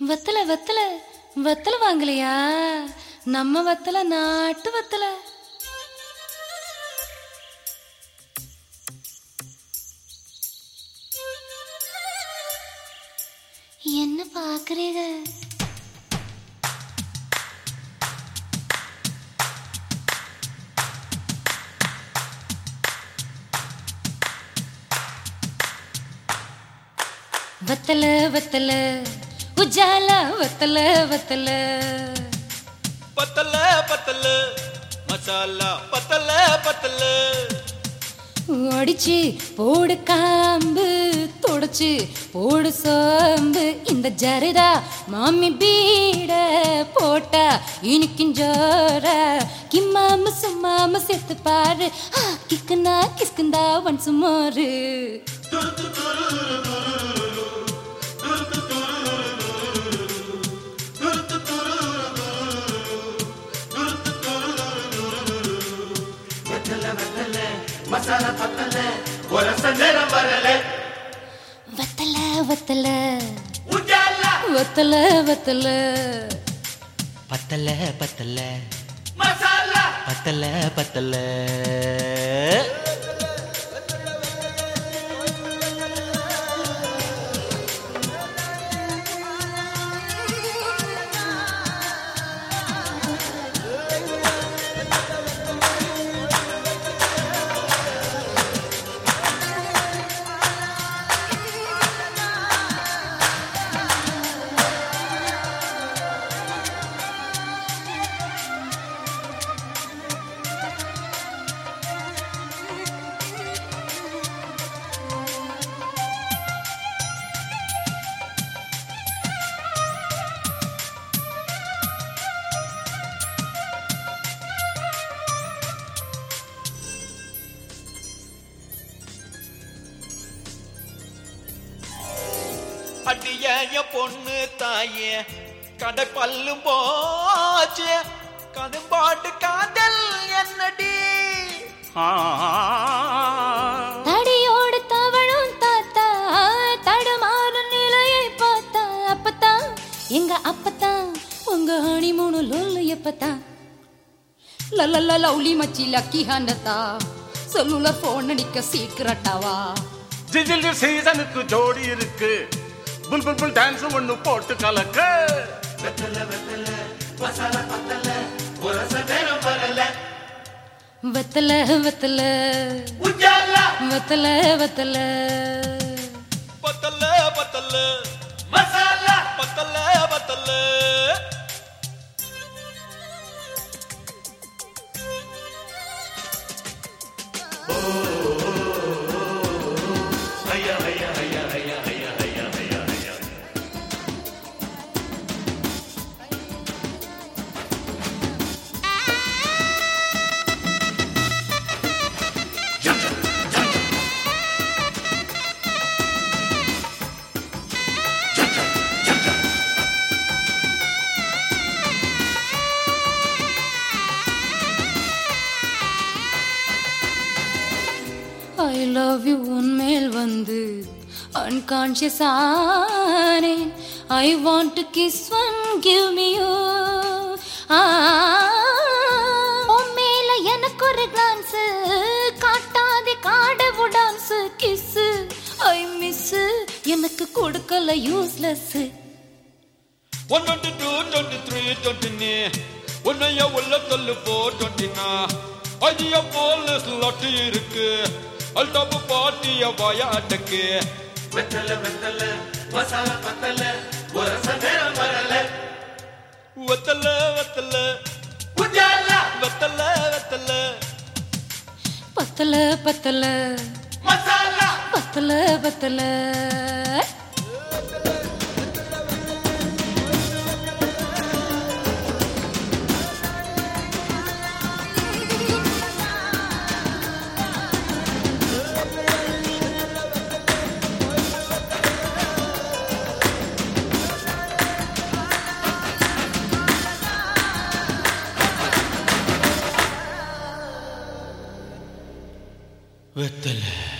வத்தல வத்தல வத்தல வாங்கலையா நம்ம வத்தல நாட்டு வத்தல என்ன பாக்குறீங்க வத்தல வத்தல உஜால வத்தல வத்தல பத்தல பத்தல மசாலா பத்தல பத்தல அடிச்சு போடு காம்பு தொடச்சு போடு சோம்பு இந்த ஜரிதா மாமி பீட போட்டா இனிக்கும் ஜோர கிம்மாம சும்மாம சேர்த்து பாரு ஆ, கிக்குனா கிஸ்குந்தா ஒன் சுமோரு மசாலா பத்தல ஒரச நேரம் வரல வத்தல வத்தல உஜாலா வத்தல வத்தல பத்தல பத்தல மசாலா பத்தல பத்தல அடிய என் பொண்ணு தாயே கடை பல்லும் போச்சு கடும்பாட்டு காதல் என்னடி ஆ. தடியோடு தவழும் தாத்தா தடுமாறும் நிலையை பார்த்தா அப்பத்தான் எங்க அப்பத்தான் உங்க ஹனிமூணு லொல்லு எப்பத்தான் லல்லல்ல லவ்லி மச்சி லக்கி ஹண்டத்தா சொல்லுல போன் அடிக்க சீக்கிரட்டாவா ஜிஜில் சீசனுக்கு ஜோடி இருக்கு புல் புல் புல் டான்ஸ் ஒண்ணு போட்டு கலக்கு ஒரச நேரம் வரல வத்தல வத்தல உஜாலா வத்தல வத்தல பத்தல பத்தல மசாலா பத்தல பத்தல ஐ லவ் யூ உன்மேல் வந்து அன்கான்ஷியஸ் ஆனேன் I want to kiss one give me you மேல எனக்கு ஒரு கிளான்ஸ் காட்டாதே காடவு டான்ஸ் கிஸ் ஐ மிஸ் எனக்கு கொடுக்கல useless one twenty two twenty three twenty உன்னைய உள்ள தள்ளு போ டுவெண்ட்டினா ஐய போலீஸ் லட்டு இருக்கு அல்டாப்பு பாட்டிய வாயாட்டக்கு வெத்தல வெத்தல மசாலா பத்தல ஒரச நேரம் வரல வெத்தல வெத்தல உஜாலா வெத்தல வெத்தல பத்தல பத்தல மசாலா பத்தல பத்தல வெத்தலை